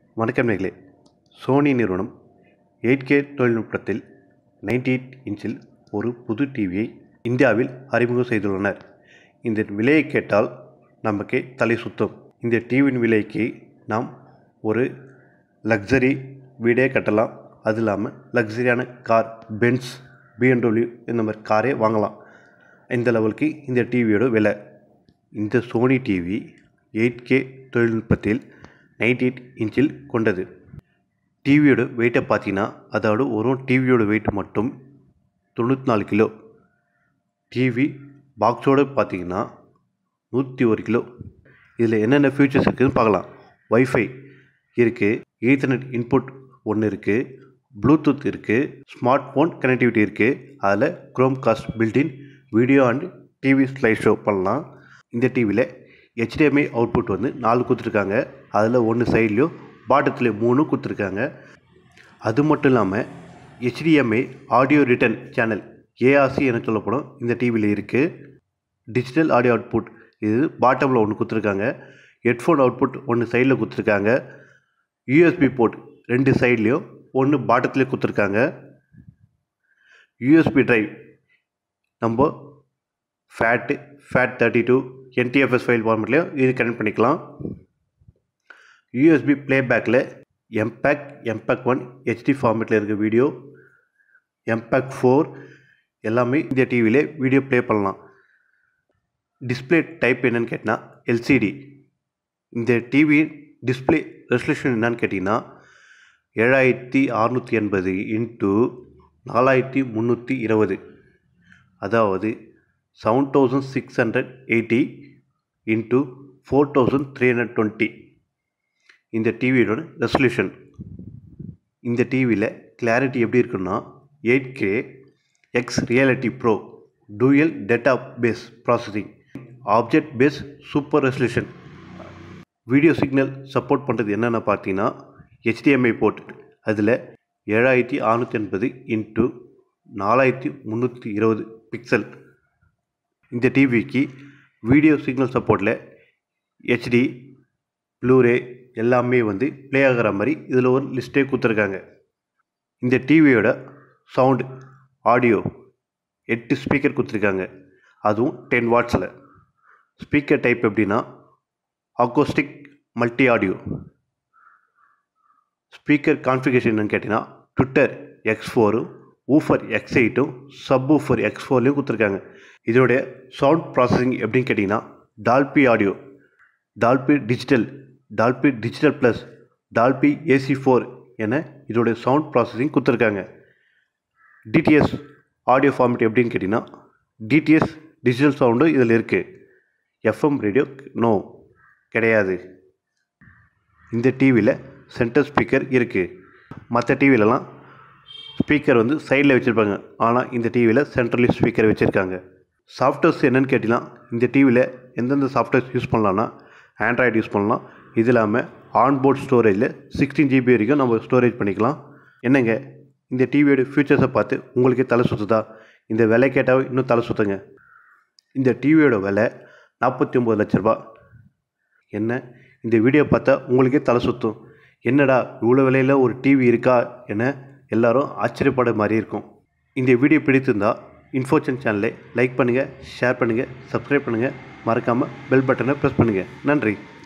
வணக்கம் நேர்களே சோனி நிறுவனம் எயிட் கே தொழில்நுட்பத்தில் நைன்டி எயிட் இன்ச்சில் ஒரு புது டிவியை இந்தியாவில் அறிமுகம் செய்துள்ளனர் இந்த விலையை கேட்டால் நமக்கே தலை சுத்தும் இந்த டிவியின் விலைக்கு நாம் ஒரு லக்ஸரி வீடே கட்டலாம் அது இல்லாமல் லக்ஸரியான கார் பென்ஸ் பிஎன்டபிள்யூ இந்த மாதிரி காரே வாங்கலாம் இந்த லெவலுக்கு இந்த டிவியோட விலை இந்த சோனி டிவி எயிட் கே தொழில்நுட்பத்தில் நைன்டி எயிட் இன்ச்சில் கொண்டது டிவியோட வெயிட்டை பார்த்தீங்கன்னா அதோட ஒரு டிவியோட வெயிட் மட்டும் தொண்ணூற்றி நாலு கிலோ டிவி பாக்ஸோடு பார்த்தீங்கன்னா நூற்றி ஒரு கிலோ இதில் என்னென்ன ஃபீச்சர்ஸ் இருக்குதுன்னு பார்க்கலாம் வைஃபை இருக்குது ஈத்தர்நெட் இன்புட் ஒன்று இருக்குது ப்ளூடூத் இருக்குது ஸ்மார்ட் ஃபோன் கனெக்டிவிட்டி இருக்குது அதில் Chromecast built in video and TV slide show பண்ணலாம் இந்த டிவியில் ஹெச்டிஎம்ஐ அவுட்புட் வந்து நாலு கொடுத்துருக்காங்க அதில் ஒன்று சைட்லேயும் பாட்டத்தில் மூணு கொடுத்துருக்காங்க அது மட்டும் இல்லாமல் HDMI audio return channel ARC என சொல்லப்படும் இந்த டிவியில் இருக்குது டிஜிட்டல் ஆடியோ அவுட்புட் இது பாட்டமில் ஒன்று கொடுத்துருக்காங்க ஹெட்ஃபோன் அவுட்புட் ஒன்று சைடில் கொடுத்துருக்காங்க யூஎஸ்பி போர்ட் ரெண்டு சைட்லேயும் ஒன்று பாட்டத்துலேயே கொடுத்துருக்காங்க யூஎஸ்பி டிரைவ் நம்ம FAT FAT thirty two NTFS file ஃபார்மெட்லேயும் இது கனெக்ட் பண்ணிக்கலாம் யூஎஸ்பி ப்ளேபேக்கில் எம்பேக் எம்பேக் ஒன் ஹெச்டி ஃபார்மேட்டில் இருக்க வீடியோ எம்பேக் ஃபோர் எல்லாமே இந்த டிவியில் வீடியோ ப்ளே பண்ணலாம் டிஸ்பிளே டைப் என்னன்னு கேட்டால் எல்சிடி இந்த டிவி டிஸ்பிளே ரெசல்யூஷன் என்னன்னு கேட்டிங்கன்னா ஏழாயிரத்தி அறநூற்றி எண்பது இன்ட்டு நாலாயிரத்தி முந்நூற்றி இருபது அதாவது seven thousand six hundred eighty into four thousand three hundred twenty இந்த டிவியோட ரெசல்யூஷன் இந்த டிவியில் கிளாரிட்டி எப்படி இருக்குன்னா eight K X reality pro dual database processing object based super resolution video signal support பண்ணுறது என்னென்ன பார்த்தீங்கன்னா ஹெச்டிஎம்ஐ போர்ட் அதில் ஏழாயிரத்தி அறநூற்றி எண்பது இன்ட்டு நாலாயிரத்தி முந்நூற்றி இருபது பிக்சல் இந்த டிவிக்கு வீடியோ சிக்னல் சப்போர்ட்டில் ஹெச்டி ப்ளூரே எல்லாமே வந்து ப்ளே ஆகிற மாதிரி இதில் ஒரு லிஸ்ட்டே கொடுத்துருக்காங்க இந்த டிவியோட சவுண்டு ஆடியோ எட்டு ஸ்பீக்கர் கொடுத்துருக்காங்க அதுவும் டென் வாட்ஸில் ஸ்பீக்கர் டைப் எப்படின்னா acoustic multi audio speaker configuration என்னன்னு கேட்டிங்கன்னா ட்விட்டர் எக்ஸ் ஃபோரும் ஊஃபர் எக்ஸ் எயிட்டும் சப் ஊஃபர் எக்ஸ் ஃபோர்லையும் கொடுத்துருக்காங்க இதோடைய சவுண்ட் ப்ராசஸிங் எப்படின்னு கேட்டிங்கன்னா Dolby audio Dolby digital Dolby digital plus Dolby AC four என இதோடைய சவுண்ட் ப்ராசஸிங் கொடுத்துருக்காங்க டிடிஎஸ் ஆடியோ ஃபார்மேட் எப்படின்னு கேட்டிங்கன்னா டிடிஎஸ் டிஜிட்டல் சவுண்டும் இதில் இருக்குது எஃப்எம் ரேடியோ நோ கிடையாது இந்த டிவியில் சென்டர் ஸ்பீக்கர் இருக்குது மற்ற டிவிலலாம் ஸ்பீக்கர் வந்து சைடில் வச்சுருப்பாங்க ஆனால் இந்த டிவியில் சென்ட்ரலி ஸ்பீக்கர் வச்சுருக்காங்க சாஃப்ட்வேர்ஸ் என்னென்னு கேட்டிங்கன்னா இந்த டிவியில் எந்தெந்த சாஃப்ட்வேர்ஸ் யூஸ் பண்ணலான்னா ஆண்ட்ராய்டு யூஸ் பண்ணலாம் இது இல்லாமல் ஆன்போர்ட் ஸ்டோரேஜில் சிக்ஸ்டீன் ஜிபி வரைக்கும் நம்ம ஸ்டோரேஜ் பண்ணிக்கலாம் என்னங்க இந்த டிவியோட ஃபியூச்சர்ஸை பார்த்து உங்களுக்கே தலை சுற்றுதா இந்த விலை கேட்டால் இன்னும் தலை சுற்றுங்க இந்த டிவியோட விலை நாற்பத்தி ஒம்பது லட்ச ரூபா என்ன இந்த வீடியோ பார்த்தா உங்களுக்கே தலை சுற்றும் என்னடா இவ்வளோ விலையில் ஒரு டிவி இருக்கா என எல்லாரும் ஆச்சரியப்பட மாதிரி இருக்கும் இந்த வீடியோ பிடித்திருந்தால் இன்ஃபோச்சன் சேனலை லைக் பண்ணுங்கள் ஷேர் பண்ணுங்கள் சப்ஸ்கிரைப் பண்ணுங்கள் மறக்காமல் பெல் பட்டனை ப்ரெஸ் பண்ணுங்கள் நன்றி